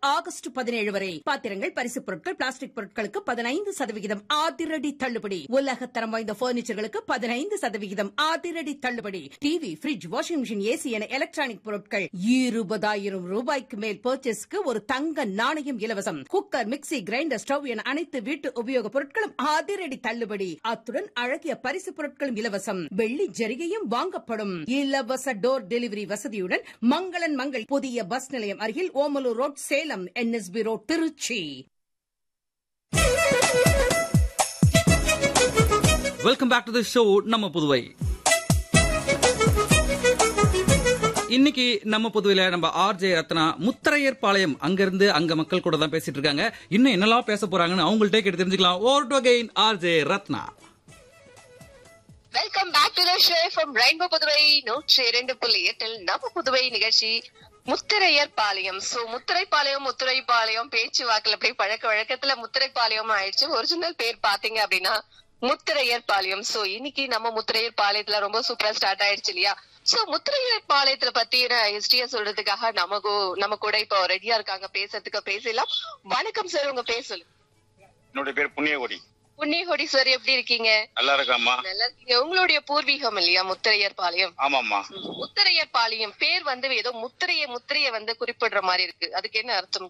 August பதினேழு வரை பாத்திரங்கள் பரிசுப் பொருட்கள் பிளாஸ்டிக் பொருட்களுக்கு பதினைந்து சதவிகிதம் அதிரடி தள்ளுபடி உலகத்தரம் வாய்ந்த பர்னிச்சர்களுக்கு பதினைந்து சதவிகிதம் அதிரடி தள்ளுபடி TV fridge washing machine AC என எலக்ட்ரானிக் பொருட்கள் இருபதாயிரம் ரூபாய்க்கு மேல் பர்ச்சேஸ்க்கு ஒரு தங்க நாணயம் இலவசம் குக்கர் மிக்ஸி கிரைண்டர் ஸ்டவ் என அனைத்து வீட்டு உபயோகப் பொருட்களும் அதிரடி தள்ளுபடி அத்துடன் அழகிய பரிசு பொருட்களும் இலவசம் வெள்ளி ஜரிகையும் வாங்கப்படும் இலவச டோர் டெலிவரி வசதியுடன் மங்களன் மங்கள் புதிய பஸ் நிலையம் அருகில் Omalur road Salem NSP road Trichy welcome back to the show நம்ம புதுவை இன்னைக்கு நம்ம புதுவையில நம்ம ஆர்ஜே ரத்னா முத்தரையர் பாளையம் அங்க இருந்து அங்க மக்கள் கூட தான் பேசிட்டு இருக்காங்க இன்னும் என்னெல்லாம் பேச போறாங்கன்னு அவங்கள்ட்ட கேட்டு தெரிஞ்சுக்கலாம் over to again RJ Rathna welcome back to the show from Rainbow Puduvai நூற்றி இரண்டு புள்ளி எட்டில் நம்ம புதுவை நிகழ்ச்சி முத்திரையர் பாளையம் சோ முத்திரைப்பாளையம் முத்துரைப்பாளையம் பேச்சு வாக்குல அப்படியே பழக்க வழக்கத்துல முத்திரைப்பாளையம் ஆயிடுச்சு ஒரிஜினல் பேர் பாத்தீங்க அப்படின்னா முத்திரையர் பாளையம் சோ இன்னைக்கு நம்ம முத்திரையர் பாளையத்துல ரொம்ப சூப்பரா ஸ்டார்ட் ஆயிடுச்சு இல்லையா சோ முத்திரையர் பாளையத்துல பத்தின ஹிஸ்டரிய சொல்றதுக்காக நமக்கு நம்ம கூட இப்போ ரெடியா இருக்காங்க பேசுறதுக்கு பேசலாம் வணக்கம் சார் உங்க பேர் சொல்லுங்க என்னுடைய பேர் புண்ணியகோடி புண்ணியகோடி சார் எப்படி இருக்கீங்க நல்லா இருக்காம்மா நல்லா இருக்கீங்க உங்களுடைய பூர்வீகம் இல்லையா முத்திரையர் பாளையம் ஆமாம்மா முத்திரையர் பாளையம் பேர் வந்து ஏதோ முத்திரைய முத்திரைய வந்து குறிப்பிடுற மாதிரி இருக்கு அதுக்கு என்ன அர்த்தம்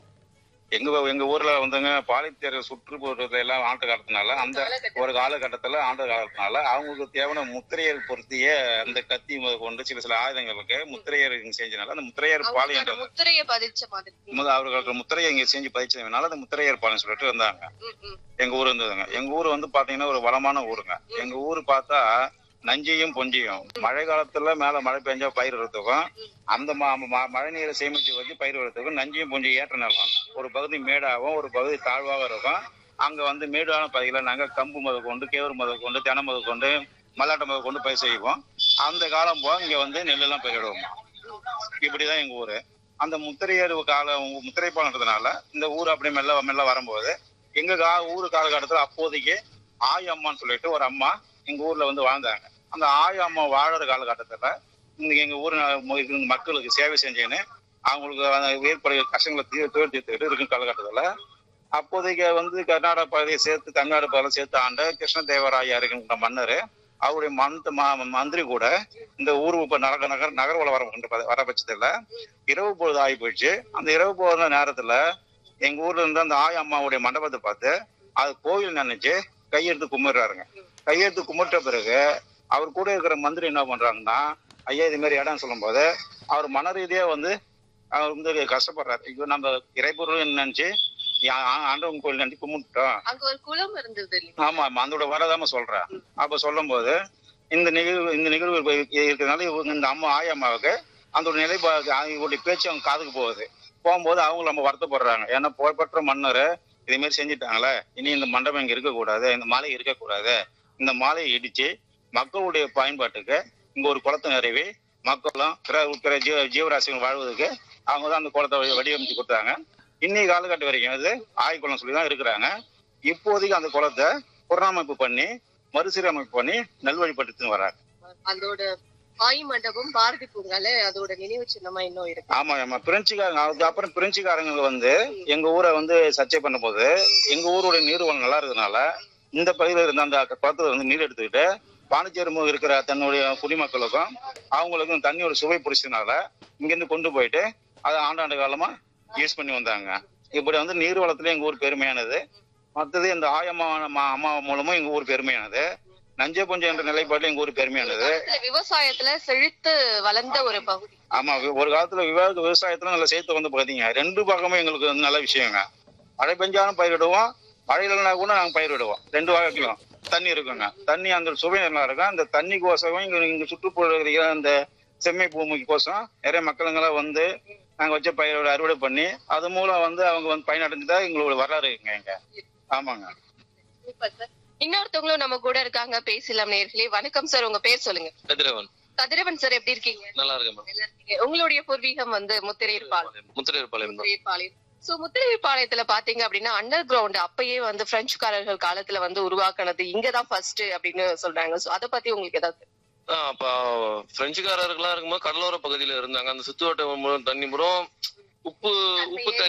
எங்க எங்க ஊர்ல வந்துங்க பாலித்தேர் சுற்றுப்புறத்துல எல்லாம் ஆண்டு காலத்தினால அந்த ஒரு காலகட்டத்துல ஆண்டு காலத்தினால அவங்களுக்கு தேவையான முத்திரையர் பொருத்திய அந்த கத்தி முதல் கொண்டு சில சில ஆயுதங்களுக்கு முத்திரையர் இங்க செஞ்சனால அந்த முத்திரையர் அவங்களோட பாளையம் முத்திரைய பதிச்ச மாதிரி முதல் அவர்களுக்கு முத்திரையை இங்க செஞ்சு பதிச்சதுனால அந்த முத்திரையர் பாளையம் சொல்லிட்டு இருந்தாங்க ம், ம். எங்க ஊர் இருந்ததுங்க எங்க ஊர் வந்து பாத்தீங்கன்னா ஒரு வளமான ஊருங்க எங்க ஊர் பார்த்தா நஞ்சையும் பொஞ்சியும் மழை காலத்துல மேல மழை பெஞ்சா பயிர் வரதுக்கும் அந்த ம- ம- மழை நீரை சேமிச்சு வச்சு பயிர் வரதுக்கும் நஞ்சையும் பொஞ்சியும் ஏற்ற நிலம் ஒரு பகுதி மேடாகவும் ஒரு பகுதி தாழ்வாகவும் இருக்கும் அங்க வந்து மேடான பகுதியில நாங்க கம்பு முத கொண்டு கேவரு முத கொண்டு தெனை முத கொண்டு மல்லாட்டை முத கொண்டு பயிர் செய்வோம் அந்த காலம் போக இங்க வந்து நெல் எல்லாம் பயிரிடுவோம் இப்படிதான் எங்க ஊரு அந்த முத்திரையர் காலம் முத்திரை பாலன்றதுனால இந்த ஊர் அப்படி மெல்ல மெல்ல வரும்போது எங்க கா ஊரு காலகட்டத்துல அப்போதைக்கு ஆய் அம்மான்னு சொல்லிட்டு ஒரு அம்மா எங்க ஊர்ல வந்து வாழ்ந்தாங்க அந்த ஆய் அம்மா வாழற காலகட்டத்துல இன்னைக்கு எங்க ஊர் ந- மக்களுக்கு சேவை செஞ்சேன்னு அவங்களுக்கு அந்த ஏற்படுகிற கஷ்டங்களை தீ தீர்த்து தீர்த்துக்கிட்டு இருக்கும் காலகட்டத்துல அப்போதைக்கு வந்து கர்நாடக பகுதியை சேர்த்து தமிழ்நாடு பகுதியை சேர்த்து ஆண்ட கிருஷ்ணதேவராயா இருக்கின்ற மன்னர் அவருடைய மந்த ம- மந்திரி கூட இந்த ஊர் இப்ப நகர நகர் நகர்வலம் வர வர பட்சத்துல இரவு பொழுது ஆகி போயிடுச்சு அந்த இரவு பொழுது நேரத்துல எங்க ஊர்ல இருந்து அந்த ஆய அம்மாவுடைய மண்டபத்தை பார்த்து அது கோவில் நினைச்சு கையெடுத்து கும்பிடுறாருங்க கையெடுத்து கும்பிட்ட பிறகு அவர் கூட இருக்கிற மந்திரி என்ன பண்றாங்கன்னா ஐயா இது மாதிரி இடம் சொல்லும்போது அவர் மன ரீதியா வந்து அவர் வந்து கஷ்டப்படுறாரு ஐயோ நம்ம இறைப்பொருள் நினைச்சு யா- ஆ- ஆண்டவன் கோயில் நினைச்சு கும்பிட்டோம் அங்க ஒரு குளம் இருந்தது இல்லையா ஆமா ஆமா அதோட வரதாம சொல்றேன் அப்ப சொல்லும் போது இந்த நிகழ்வு இந்த நிகழ்வு இப்ப இருக்கிறதுனால இவங்க இந்த அம்மா ஆய அம்மாவுக்கு அந்த நிலை இவருடைய பேச்சு அவங்க காதுக்கு போகுது போகும்போது அவங்க நம்ம வருத்தப்படுறாங்க ஏன்னா புகழ்பெற்ற மன்னர் இதே மாதிரி செஞ்சுட்டாங்களே இனி இந்த மண்டபம் இங்க இருக்கக்கூடாது இந்த மாலை இருக்கக்கூடாது இந்த மாலையை இடிச்சு மக்களுடைய பயன்பாட்டுக்கு இங்க ஒரு குளத்தை நிறைவி மக்களும் பிற பிற ஜீவ ஜீவராசிகள் வாழ்வதற்கு அவங்க தான் அந்த குளத்தை வடி- வடிவமைச்சு கொடுத்தாங்க இன்னைக்கு காலகட்டம் வரைக்கும் அது ஆய்குளம் சொல்லி தான் இருக்கிறாங்க இப்போதைக்கு அந்த குளத்தை புறணமைப்பு பண்ணி மறுசீரமைப்பு பண்ணி நல்வழிபடுத்தின்னு வராங்க அதோட ஆய் மண்டபம் பாரதி பூங்கால அதோட நினைவு சின்னமா இன்னும் இருக்கு ஆமா ஆமா பிரெஞ்சுக்காரங்க அதுக்கப்புறம் பிரெஞ்சுக்காரங்க வந்து எங்க ஊரை வந்து சர்ச்சை பண்ணும்போது எங்க ஊருடைய நீர்வளம் நல்லா இருக்கிறதுனால இந்த பகுதியில் இருந்த அந்த குளத்துல வந்து நீர் எடுத்துக்கிட்டு பாண்டிச்சேரி மு- இருக்கிற தன்னுடைய குடிமக்களுக்கும் அவங்களுக்கும் தண்ணியோட சுவை பிடிச்சதுனால இங்கிருந்து கொண்டு போயிட்டு அதை ஆண்டாண்டு காலமா யூஸ் பண்ணி வந்தாங்க இப்படி வந்து நீர்வளத்துல எங்க ஊர் பெருமையானது மற்றது இந்த ஆயம்மா அம்மா- அம்மா மூலமும் எங்க ஊர் பெருமையானது நஞ்ச புஞ்ச என்ற நிலைப்பாட்டில் எங்க ஊர் பெருமையானது காலத்துல விவசாயத்துல செழித்து வளர்ந்த ஒரு பகுதி ஆமா வி- ஒரு காலத்துல விவாத விவசாயத்துல நல்ல சேர்த்து வந்து பாத்தீங்க ரெண்டு பக்கமும் எங்களுக்கு வந்து நல்ல விஷயங்க மழை பெஞ்சாலும் பயிரிடுவோம் மழை இல்லைன்னா கூட நாங்க பயிரிடுவோம் ரெண்டு வகைக்கும் தண்ணி இருக்குங்க தண்ணி அந்த சுவை நல்லா இருக்கும் அந்த தண்ணி கோசமும் இங்க இங்க சுற்றுப்புற இருக்கிற அந்த செம்மை பூமிக்கு கோசம் நிறைய மக்களுங்களாம் வந்து நாங்க வச்ச பயிரோட அறுவடை பண்ணி அது மூலம் வந்து அவங்க வந்து பயனடைஞ்சதா எங்களோட வரலாறு இருக்குங்க இங்க ஆமாங்க சூப்பர் சார் இன்னொருத்தவங்களும் நம்ம கூட இருக்காங்க பேசலாம் நேர்களே வணக்கம் சார் உங்க பேர் சொல்லுங்க கதிரவன் கதிரவன் சார் எப்படி இருக்கீங்க நல்லா இருக்கேன் மேம் நல்லா இருக்கீங்க. உங்களுடைய பூர்வீகம் வந்து முத்திரையர்பாளையம் முத்திரையர்பாளையம் தான் முத்திரையர்பாளையம் சோ முத்திரையர்பாளையத்துல பாத்தீங்க அப்படின்னா அண்டர் கிரவுண்ட் அப்பயே வந்து பிரெஞ்சுக்காரர்கள் காலத்துல வந்து உருவாக்குனது இங்கதான் ஃபர்ஸ்ட் அப்படின்னு சொல்றாங்க சோ அத பத்தி உங்களுக்கு ஏதாவது ஆ, அப்ப பிரெஞ்சுக்காரர்களா இருக்கும்போது கடலோர பகுதியில இருந்தாங்க அந்த சுத்துவட்ட தண்ணி புறம் உப்பு உப்பு